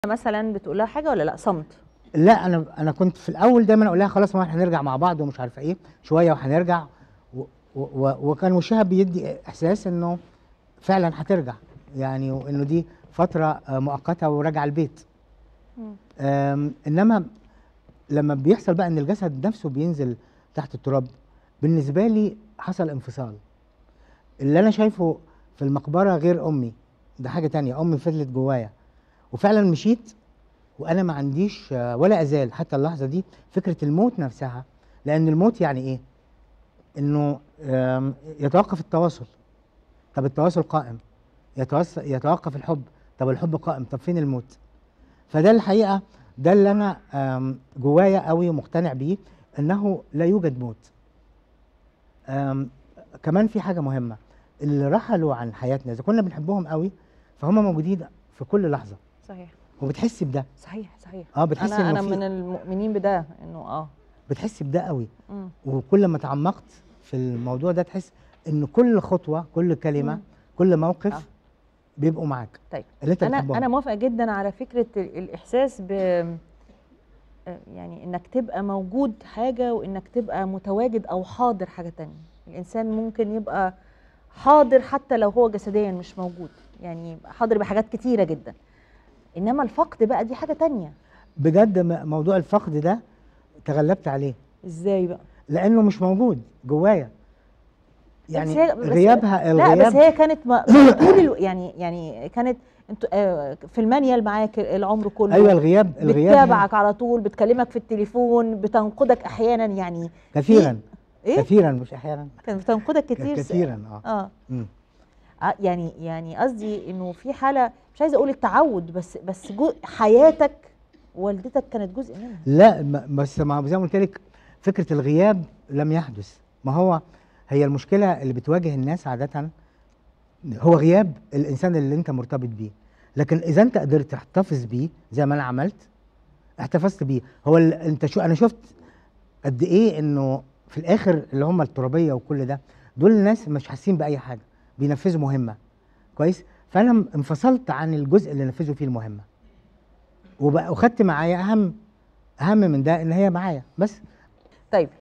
مثلا بتقول لها حاجه ولا لا صمت لا انا انا كنت في الاول دايما اقول لها خلاص ما احنا هنرجع مع بعض ومش عارفه ايه شويه وهنرجع و و و وكان وشها بيدي احساس انه فعلا هترجع يعني وانه دي فتره آه، مؤقته وراجعه البيت مم. آم، انما لما بيحصل بقى ان الجسد نفسه بينزل تحت التراب بالنسبه لي حصل انفصال اللي انا شايفه في المقبره غير امي ده حاجه تانية امي فضلت جوايا وفعلا مشيت وانا ما عنديش آه، ولا ازال حتى اللحظه دي فكره الموت نفسها لان الموت يعني ايه انه آم، يتوقف التواصل طب التواصل قائم يتوص- يتوقف الحب طب الحب قائم طب فين الموت فده الحقيقه ده اللي انا آم، جوايا قوي ومقتنع بيه انه لا يوجد موت آم، كمان في حاجه مهمه اللي رحلوا عن حياتنا اذا كنا بنحبهم قوي فهم موجودين في كل لحظه صحيح وبتحسي بده صحيح صحيح اه بتحسي انا انه انا في من المؤمنين بده انه اه بتحسي بده قوي مم. وكل ما تعمقت في الموضوع ده تحس ان كل خطوه كل كلمه مم. كل موقف آه. بيبقوا معاك طيب اللي انت انا بتحبهم انا موافقه جدا على فكره ال- الاحساس ب آه، يعني انك تبقى موجود حاجه وانك تبقى متواجد او حاضر حاجه تانية الانسان ممكن يبقى حاضر حتى لو هو جسديا مش موجود يعني يبقى حاضر بحاجات كتيره جدا انما الفقد بقى دي حاجه تانية بجد م- موضوع الفقد ده تغلبت عليه ازاي بقى لانه مش موجود جوايا يعني بس هي- بس- غيابها لا الغياب بس هي كانت ما طول الو... يعني يعني كانت انت آه، في المانيال معاك العمر كله ايوه الغياب الغياب بتتابعك على طول بتكلمك في التليفون بتنقدك احيانا يعني كثيرا ايه كثيرا مش احيانا كانت بتنقدك كتير س- كثيرا اه اه مم. آه، يعني يعني قصدي انه في حاله مش عايزه اقول التعود بس بس جو حياتك والدتك كانت جزء منها لا م- بس ما زي ما قلت لك فكره الغياب لم يحدث ما هو هي المشكله اللي بتواجه الناس عاده هو غياب الانسان اللي انت مرتبط بيه لكن اذا انت قدرت تحتفظ بيه زي ما انا عملت احتفظت بيه هو ال- انت شو انا شفت قد ايه انه في الاخر اللي هم الترابيه وكل ده دول الناس مش حاسين باي حاجه بينفذوا مهمه كويس فانا م- انفصلت عن الجزء اللي نفذوا فيه المهمه وبقى وخدت معايا اهم اهم من ده ان هي معايا بس طيب